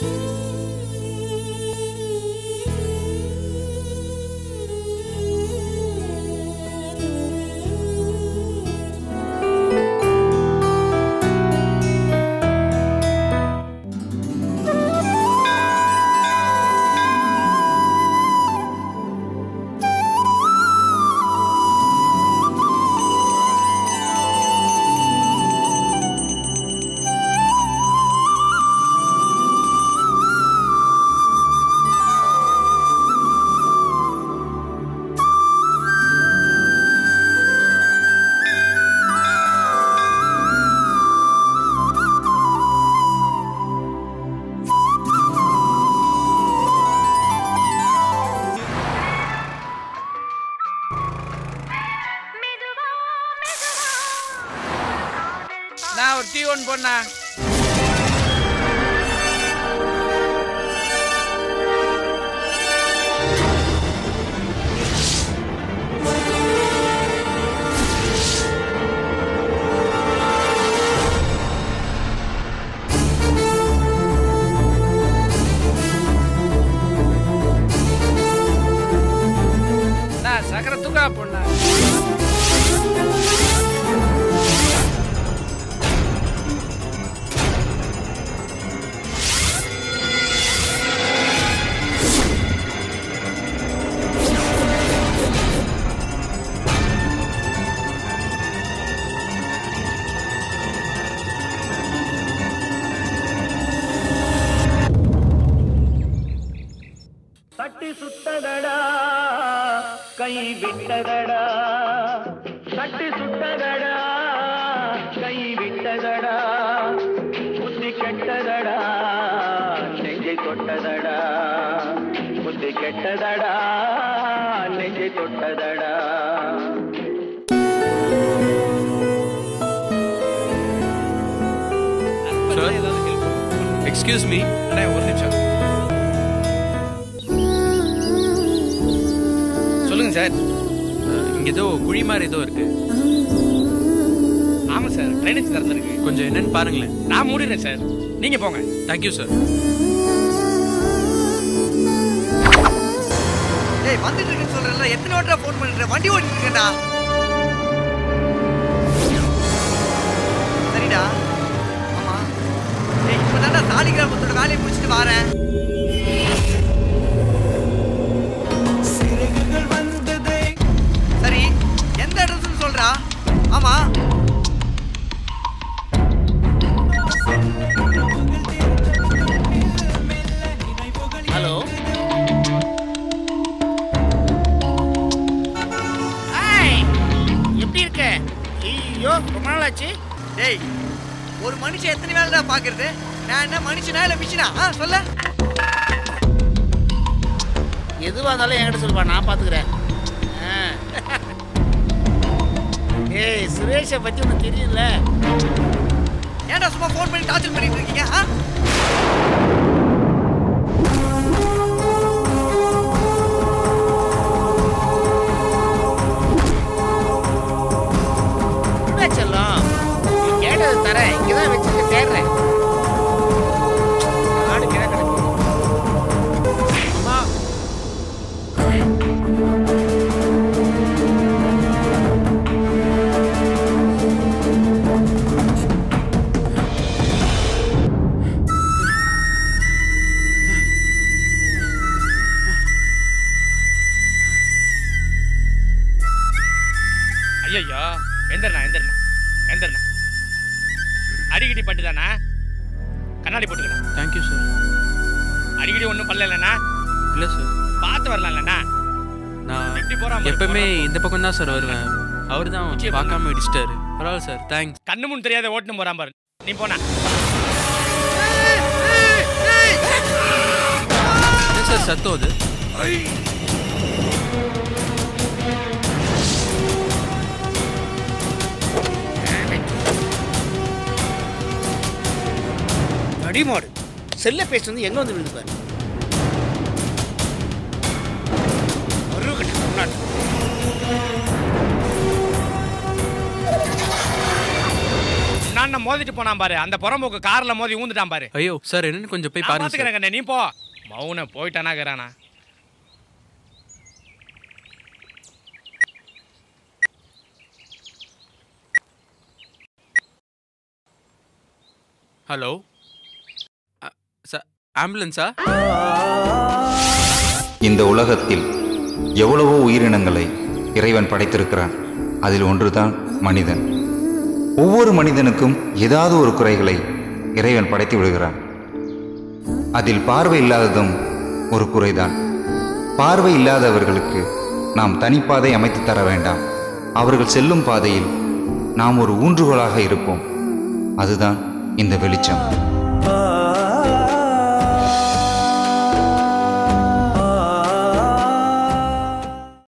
நான் ஒரு tea one போண்ணா நான் சக்கரை தூக்கா போண்ணா தட்டி சுட்டதடா கை விட்டதடா தட்டி சுட்டதடா கை விட்டதடா புத்தி கெட்டதடா நெஞ்சை தொட்டதடா புத்தி கெட்டதடா நெஞ்சை தொட்டதடா எக்ஸ்கியூஸ் மீ அண்ணே ஒரு நிமிஷம் சொல்லுங்க சார் இங்க ஏதோ குழி மாதிரி ஏதோ இருக்கு ஆமா சார் ட்ரைனேஜ் திறந்துருக்கு கொஞ்சம் என்னன்னு பாருங்களேன் நான் மூடிடுறேன் சார் நீங்க போங்க தேங்க்யூ சார் டேய் வந்துட்டு இருக்குன்னு சொல்றேன்ல எத்தனை வாட்டா ஃபோன் பண்ணிட்டு வண்டி ஓட்டிட்டு இருக்கேன்டா சரிடா ஆமா டேய் இப்பதான்டா சாலிகிராமத்தோட வேலையை முடிச்சிட்டு வரேன் சரி எந்த அட்ரஸ்னு சொல்றா ஆமா ஹலோ எப்படி இருக்க ஐயோ ரொம்ப நாள் ஆச்சு டேய் ஒரு மனுஷன் எத்தனை வேலைடா பாக்குறது நான் என்ன மனுஷனா இல்ல மிஷினா ஆ சொல்ல எதுவாக இருந்தாலும் என்கிட்ட சொல்லுப்பா நான் பார்த்துக்கிறேன் ஆ. ஏய் சுரேஷை பற்றி உனக்கு தெரியல ஏன்டா சும்மா ஃபோன் பண்ணி டார்ச்சர் பண்ணிட்டு இருக்கீங்க ஆ என்ன செல்லம் நீ கேட்டது தரேன் இங்கே தான் வச்சுட்டு தேடுறேன் ஆடு கிழ கிடக்கு அம்மா ஐயோ எந்திரண்ணா எந்திரண்ணா எந்திரண்ணா அடிக்கடி பட்டு தானே கண்ணாடி போட்டுக்கணும் தேங்க்யூ சார் அடிக்கடி ஒன்றும் பண்ணல இல்லைண்ணா இல்லை சார் பார்த்து வரலாம் இல்லைண்ணா நான் எப்படி போறான் எப்பவுமே இந்த பக்கம் தான் சார் வருவேன் அவர் தான் உச்சியை பார்க்காம இடிச்சிட்டாரு பரவாயில்ல சார் தேங்க்ஸ் கண்ணு முன் தெரியாத ஓட்டுன்னு போறான் பாரு நீ போனா என்ன சார் சத்தம் அது அடிமாடு செல்ல பேசி வந்து எங்கே வந்து விழுந்து பாரு வருகட்ட முன்னாடி என்ன அண்ணன் மோதிட்டு போனான் பாரு அந்த புறம்போக்கு கார்ல மோதி ஊந்துட்டான் பாரு ஐயோ சார் என்னன்னு கொஞ்சம் போய் நான் பாருங்க சார் பாத்துக்கிறேன் கண்ணே நீ போ மௌன போயிட்டானாக்குறானா ஹலோ சார் ஆம்புலன்ஸா இந்த உலகத்தில் எவ்வளவோ உயிரினங்களை இறைவன் படைத்திருக்கிறான் அதில் ஒன்றுதான் மனிதன் ஒவ்வொரு மனிதனுக்கும் ஏதாவது ஒரு குறைகளை இறைவன் படைத்து விடுகிறான் அதில் பார்வை இல்லாததும் ஒரு குறைதான் பார்வை இல்லாதவர்களுக்கு நாம் தனிப்பாதை அமைத்து தர வேண்டாம் அவர்கள் செல்லும் பாதையில் நாம் ஒரு ஊன்றுகோலாக இருப்போம் அதுதான் இந்த வெளிச்சம் ஆ